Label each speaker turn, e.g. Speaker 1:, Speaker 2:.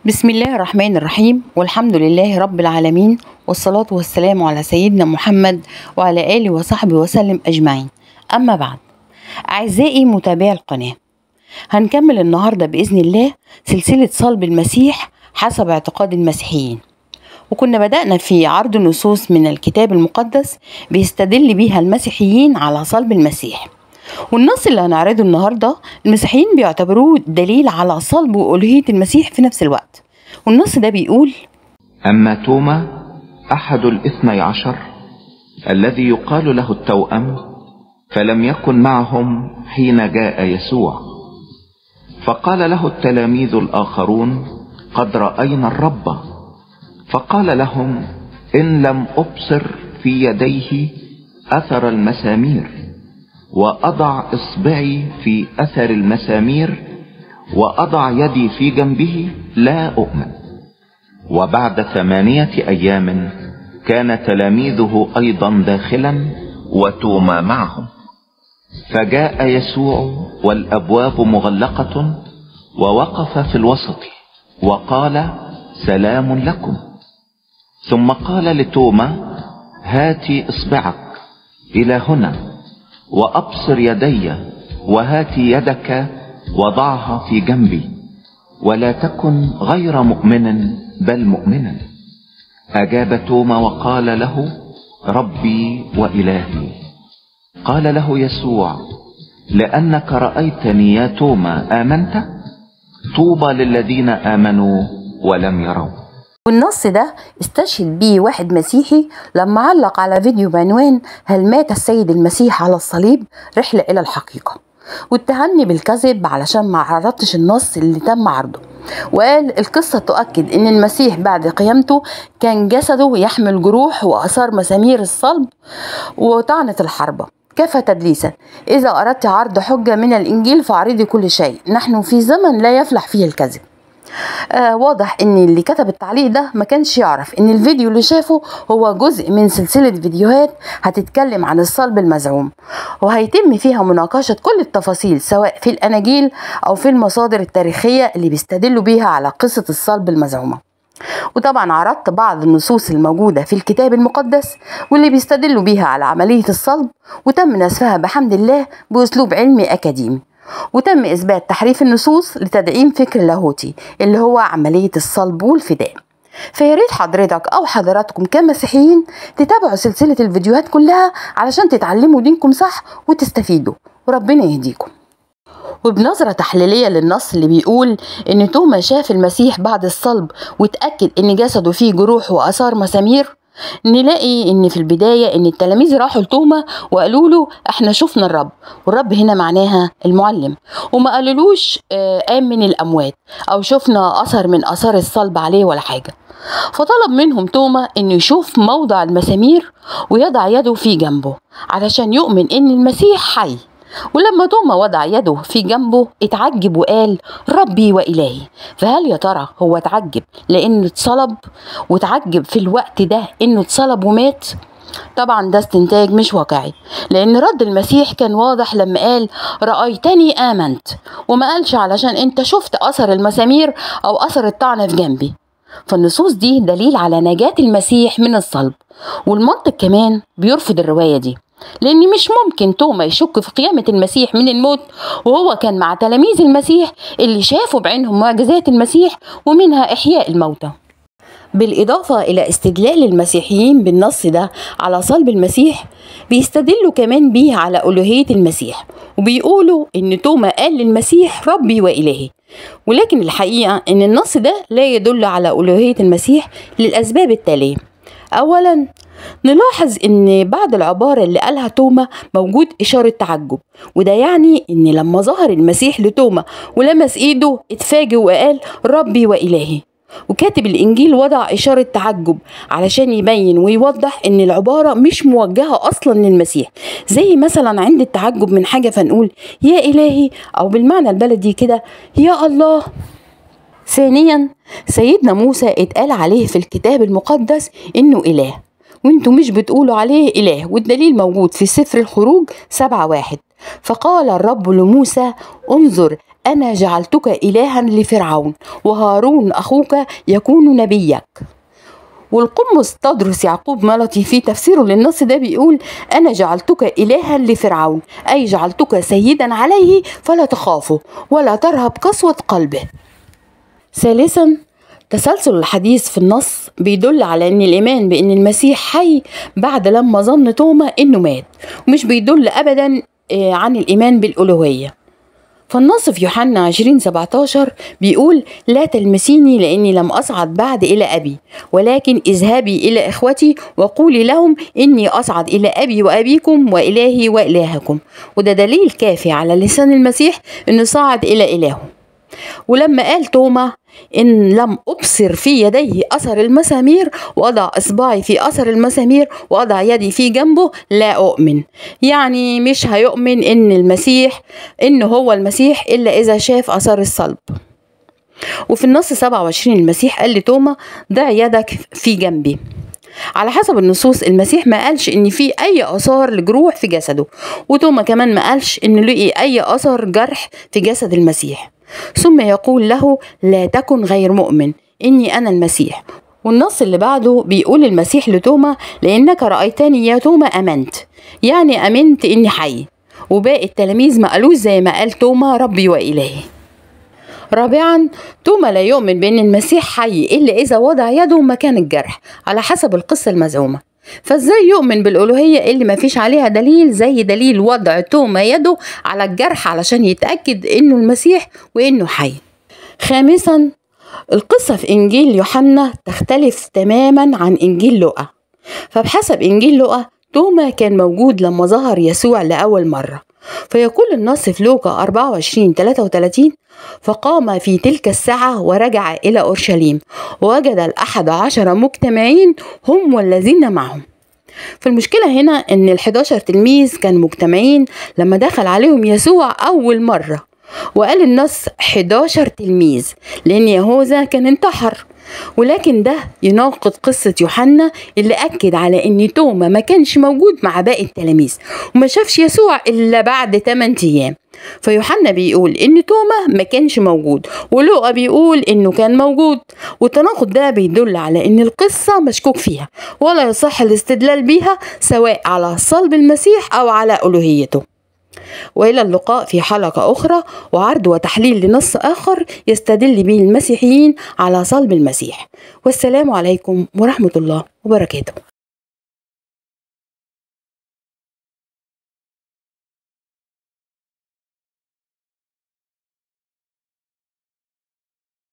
Speaker 1: بسم الله الرحمن الرحيم والحمد لله رب العالمين والصلاة والسلام على سيدنا محمد وعلى آله وصحبه وسلم أجمعين أما بعد أعزائي متابعي القناة هنكمل النهاردة بإذن الله سلسلة صلب المسيح حسب اعتقاد المسيحيين وكنا بدأنا في عرض نصوص من الكتاب المقدس بيستدل بيها المسيحيين على صلب المسيح والنص اللي هنعرضه النهارده المسيحيين بيعتبروه دليل على صلب وألوهية المسيح في نفس الوقت والنص ده بيقول
Speaker 2: أما توما أحد الاثني عشر الذي يقال له التوأم فلم يكن معهم حين جاء يسوع فقال له التلاميذ الآخرون قد رأينا الرب فقال لهم إن لم أبصر في يديه أثر المسامير وأضع إصبعي في أثر المسامير وأضع يدي في جنبه لا أؤمن وبعد ثمانية أيام كان تلاميذه أيضا داخلا وتوما معهم فجاء يسوع والأبواب مغلقة ووقف في الوسط وقال سلام لكم ثم قال لتوما هات إصبعك إلى هنا وأبصر يدي وهات يدك وضعها في جنبي ولا تكن غير مؤمن بل مؤمنا أجاب توما وقال له ربي وإلهي قال له يسوع لأنك رأيتني يا توما آمنت طوبى للذين آمنوا ولم يروا
Speaker 1: والنص ده استشهد بيه واحد مسيحي لما علق على فيديو بعنوان هل مات السيد المسيح على الصليب رحلة إلى الحقيقة واتهمني بالكذب علشان ما عرضتش النص اللي تم عرضه وقال القصة تؤكد ان المسيح بعد قيامته كان جسده يحمل جروح وآثار مسامير الصلب وطعنة الحربة كفى تدليسا إذا أردت عرض حجة من الإنجيل فاعرضي كل شيء نحن في زمن لا يفلح فيه الكذب آه واضح ان اللي كتب التعليق ده ما كانش يعرف ان الفيديو اللي شافه هو جزء من سلسلة فيديوهات هتتكلم عن الصلب المزعوم وهيتم فيها مناقشة كل التفاصيل سواء في الاناجيل او في المصادر التاريخية اللي بيستدلوا بيها على قصة الصلب المزعومة وطبعا عرضت بعض النصوص الموجودة في الكتاب المقدس واللي بيستدلوا بيها على عملية الصلب وتم نسفها بحمد الله بأسلوب علمي أكاديمي وتم إثبات تحريف النصوص لتدعيم فكر لاهوتي اللي هو عملية الصلب والفداء فيا ريت حضرتك أو حضراتكم كمسيحيين تتابعوا سلسلة الفيديوهات كلها علشان تتعلموا دينكم صح وتستفيدوا وربنا يهديكم وبنظرة تحليلية للنص اللي بيقول إن توما شاف المسيح بعد الصلب وتأكد إن جسده فيه جروح وآثار مسامير نلاقي ان في البدايه ان التلاميذ راحوا لتوما وقالوا له احنا شفنا الرب والرب هنا معناها المعلم وما قالولوش آه قام من الاموات او شفنا اثر من اثار الصلب عليه ولا حاجه فطلب منهم توما انه يشوف موضع المسامير ويضع يده في جنبه علشان يؤمن ان المسيح حي ولما توما وضع يده في جنبه اتعجب وقال ربي وإلهي فهل يا ترى هو اتعجب لأنه اتصلب واتعجب في الوقت ده إنه اتصلب ومات طبعا ده استنتاج مش واقعي لأن رد المسيح كان واضح لما قال رأيتني آمنت وما قالش علشان أنت شفت أثر المسامير أو أثر الطعنة في جنبي فالنصوص دي دليل على نجاة المسيح من الصلب والمنطق كمان بيرفض الرواية دي لأن مش ممكن توما يشك في قيامة المسيح من الموت وهو كان مع تلاميذ المسيح اللي شافوا بعينهم معجزات المسيح ومنها إحياء الموتى بالإضافة إلى استدلال المسيحيين بالنص ده على صلب المسيح بيستدلوا كمان بيه على ألوهية المسيح وبيقولوا إن توما قال للمسيح ربي وإلهي ولكن الحقيقة إن النص ده لا يدل على ألوهية المسيح للأسباب التالية أولا نلاحظ ان بعد العبارة اللي قالها توما موجود إشارة تعجب وده يعني ان لما ظهر المسيح لتوما ولمس ايده اتفاجئ وقال ربي وإلهي وكاتب الإنجيل وضع إشارة تعجب علشان يبين ويوضح إن العبارة مش موجهة أصلا للمسيح زي مثلا عند التعجب من حاجة فنقول يا إلهي أو بالمعنى البلدي كده يا الله ثانيا سيدنا موسى اتقال عليه في الكتاب المقدس إنه إله وانتوا مش بتقولوا عليه إله والدليل موجود في سفر الخروج سبعة واحد فقال الرب لموسى انظر أنا جعلتك إلها لفرعون وهارون أخوك يكون نبيك والقمص تدرس يعقوب ملطي في تفسيره للنص ده بيقول أنا جعلتك إلها لفرعون أي جعلتك سيدا عليه فلا تخافه ولا ترهب قسوة قلبه ثالثا تسلسل الحديث في النص بيدل على ان الايمان بان المسيح حي بعد لما ظن توما انه مات ومش بيدل ابدا عن الايمان بالالوهيه فالنص في يوحنا 20 17 بيقول لا تلمسيني لاني لم اصعد بعد الى ابي ولكن اذهبي الى اخوتي وقولي لهم اني اصعد الى ابي وابيكم والهي والهكم وده دليل كافي على لسان المسيح انه صعد الى الهه ولما قال توما إن لم أبصر في يديه أثر المسامير وأضع إصبعي في أثر المسامير وأضع يدي في جنبه لا أؤمن يعني مش هيؤمن إن المسيح إن هو المسيح إلا إذا شاف أثر الصلب وفي النص 27 المسيح قال لتوما ضع يدك في جنبي على حسب النصوص المسيح ما قالش ان في اي اثار لجروح في جسده وتوما كمان ما قالش ان لقي اي اثر جرح في جسد المسيح ثم يقول له لا تكن غير مؤمن اني انا المسيح والنص اللي بعده بيقول المسيح لتوما لانك رايتني يا توما امنت يعني امنت اني حي وباقي التلاميذ ما قالوش زي ما قال توما ربي والهي رابعا توما لا يؤمن بان المسيح حي الا اذا وضع يده مكان الجرح على حسب القصه المزعومه فازاي يؤمن بالالوهيه اللي ما فيش عليها دليل زي دليل وضع توما يده على الجرح علشان يتاكد انه المسيح وانه حي خامسا القصه في انجيل يوحنا تختلف تماما عن انجيل لوقا فبحسب انجيل لوقا توما كان موجود لما ظهر يسوع لاول مره فيقول النص في لوقا 24 33 فقام في تلك الساعة ورجع إلى أورشليم ووجد الأحد عشر مجتمعين هم والذين معهم فالمشكلة هنا إن الحداشر تلميذ كانوا مجتمعين لما دخل عليهم يسوع أول مرة وقال النص 11 تلميذ لأن يهوذا كان انتحر ولكن ده يناقض قصة يوحنا اللي أكد على إن توما ما كانش موجود مع باقي التلاميذ وما شافش يسوع إلا بعد 8 أيام فيوحنا بيقول إن توما ما كانش موجود ولوقا بيقول إنه كان موجود والتناقض ده بيدل على إن القصة مشكوك فيها ولا يصح الاستدلال بيها سواء على صلب المسيح أو على ألوهيته والى اللقاء في حلقه اخرى وعرض وتحليل لنص اخر يستدل به المسيحيين على صلب المسيح والسلام عليكم ورحمه الله وبركاته